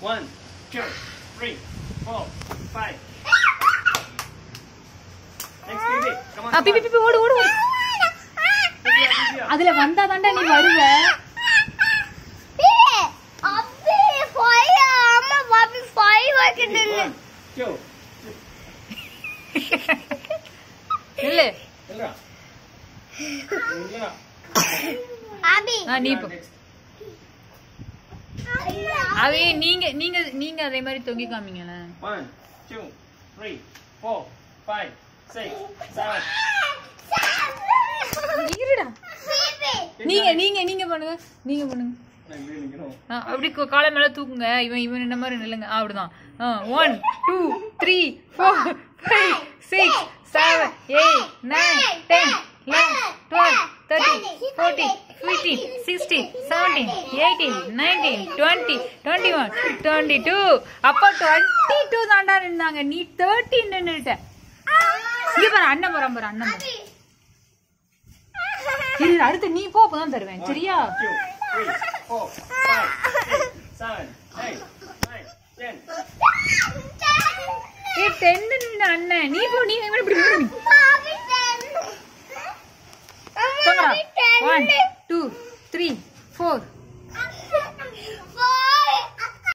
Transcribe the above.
One, two, three, four, five. Next, baby. Come on. ஆ, பி பி, பி பி, ஓடு ஓடு ஓடு Pick it up, pick it up. அதுல வந்தா தாண்டா நீ வருவ அப்பே ஃபைவ் அம்மா பாப்பி ஃபைவ் வைக்கிட்டு One, two. இல்ல இல்லடா. இல்லடா. அபி ஆ, நீ போ Next. அவே நீங்க நீங்க நீங்க அதே மாதிரி தொங்கி காமிங்களேன் One, two, three, four, five, six, seven. இருடா நீங்க நீங்க நீங்க பண்ணுங்க நீங்க பண்ணுங்க நான் இங்கே நிக்கணும். ஆ, அப்படி கு- காலை மேல தூக்குங்க இவன் இவன் இந்த மாதிரி நில்லுங்க ஆ, அப்படிதான் one two three four five six seven eight nine ten eleven twelve thirteen fourteen fifteen sixteen seventeen eighteen nineteen twenty twenty one twenty two அப்போ டுவெண்ட்டி டூ தாண்டா நின்னாங்க நீ தேர்ட்டின் நின்றுட்ட இங்க பாரு அண்ணன் போறான் பாரு அண்ணன் போறான். இரு அடுத்து நீ போ அப்பதான் தருவேன் One, சரியா two, three, four, five, six, seven, eight, nine, ten. ஏ டென்னு நின்ன அண்ணன் நீ போ நீ இவனை இப்படி விடு நீ.